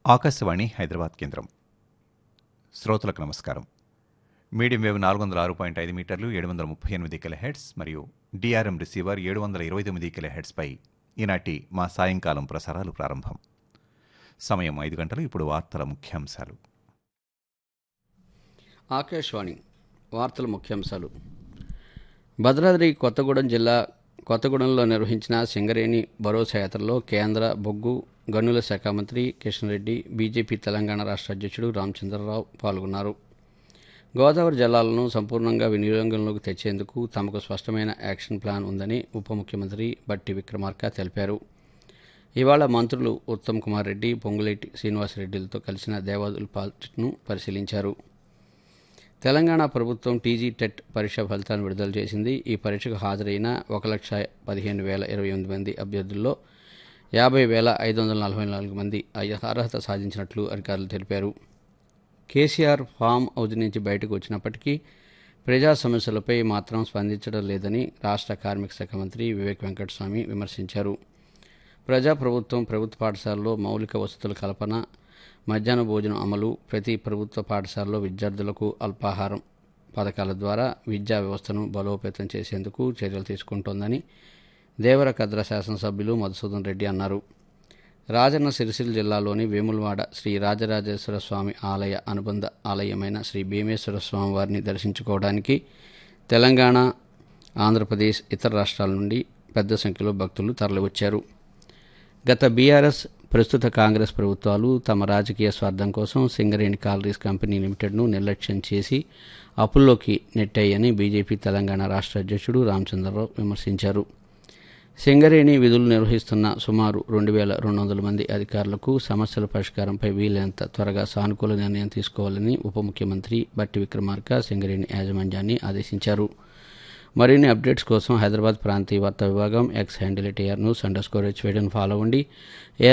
ఆకాశవాణి హైదరాబాద్ కేంద్రం శ్రోతలకు నమస్కారం మీడియం వేవ్ నాలుగు వందల ఆరు పాయింట్ ఐదు మీటర్లు ఏడు వందల ముప్పై ఎనిమిది కిలో హెడ్స్ మరియు డిఆర్ఎం రిసీవర్ ఏడు వందల ఇరవై తొమ్మిది కిలో హెడ్స్పై ఈనాటి మా సాయంకాలం ప్రసారాలు ప్రారంభం సమయం ఐదు గంటలు ఇప్పుడు వార్తల ముఖ్యాంశాలు ఆకాశవాణి వార్తల ముఖ్యాంశాలు భద్రాద్రి కొత్తగూడెం జిల్లా కొత్తగూడెంలో నిర్వహించిన సింగరేణి భరోసా యాత్రలో కేంద్ర బొగ్గు గనుల శాఖ మంత్రి కిషన్ రెడ్డి బీజేపీ తెలంగాణ రాష్ట్ర అధ్యక్షుడు రామచంద్రరావు పాల్గొన్నారు గోదావరి జలాలను సంపూర్ణంగా వినియోగంలోకి తెచ్చేందుకు తమకు స్పష్టమైన యాక్షన్ ప్లాన్ ఉందని ఉప ముఖ్యమంత్రి బట్టి విక్రమార్క తెలిపారు ఇవాళ మంత్రులు ఉత్తమ్ కుమార్ రెడ్డి పొంగులేటి శ్రీనివాసరెడ్డిలతో కలిసిన దేవాదుల ప్రాజెక్టును పరిశీలించారు తెలంగాణ ప్రభుత్వం టీజీ టెట్ పరీక్ష ఫలితాలను విడుదల చేసింది ఈ పరీక్షకు హాజరైన ఒక లక్ష పదిహేను వేల ఇరవై ఎనిమిది మంది అభ్యర్థుల్లో యాభై వేల ఐదు వందల నలభై నాలుగు మంది అయ- అర్హత సాధించినట్లు అధికారులు తెలిపారు కేసీఆర్ ఫామ్ హౌస్ నుంచి బయటకు వచ్చినప్పటికీ ప్రజా సమస్యలపై మాత్రం స్పందించడం లేదని రాష్ట్ర కార్మిక శాఖ మంత్రి వివేక్ వెంకటస్వామి విమర్శించారు ప్రజాప్రభుత్వం ప్రభుత్వ పాఠశాలలో మౌలిక వసతుల కల్పన మధ్యాహ్న భోజనం అమలు ప్రతి ప్రభుత్వ పాఠశాలలో విద్యార్థులకు అల్పాహారం పథకాల ద్వారా విద్యా వ్యవస్థను బలోపేతం చేసేందుకు చర్యలు తీసుకుంటోందని దేవరకద్ర శాసనసభ్యులు మధుసూదన్ రెడ్డి అన్నారు రాజన్న సిరిసిల్ల జిల్లాలోని వేములవాడ శ్రీ రాజరాజేశ్వర స్వామి ఆలయ అనుబంధ ఆలయమైన శ్రీ భీమేశ్వర స్వామి వారిని దర్శించుకోవడానికి తెలంగాణ ఆంధ్రప్రదేశ్ ఇతర రాష్ట్రాల నుండి పెద్ద సంఖ్యలో భక్తులు తరలివచ్చారు గత బీఆర్ఎస్ ప్రస్తుత కాంగ్రెస్ ప్రభుత్వాలు తమ రాజకీయ స్వార్థం కోసం సింగరేణి కాలరీస్ కంపెనీ లిమిటెడ్ను నిర్లక్ష్యం చేసి అప్పుల్లోకి నెట్టాయని బీజేపీ తెలంగాణ రాష్ట్ర అధ్యక్షుడు రామచంద్రరావు విమర్శించారు సింగరేణి విధులు నిర్వహిస్తున్న సుమారు రెండు వేల రెండు వందల మంది అధికారులకు సమస్యల పరిష్కారంపై వీలైనంత త్వరగా సానుకూల నిర్ణయం తీసుకోవాలని ఉప ముఖ్యమంత్రి బట్టి విక్రమార్క సింగరేణి యాజమాన్యాన్ని ఆదేశించారు మరిన్ని అప్డేట్స్ కోసం హైదరాబాద్ ప్రాంతీయ వార్తా విభాగం X handle TR news underscore H follow అవ్వండి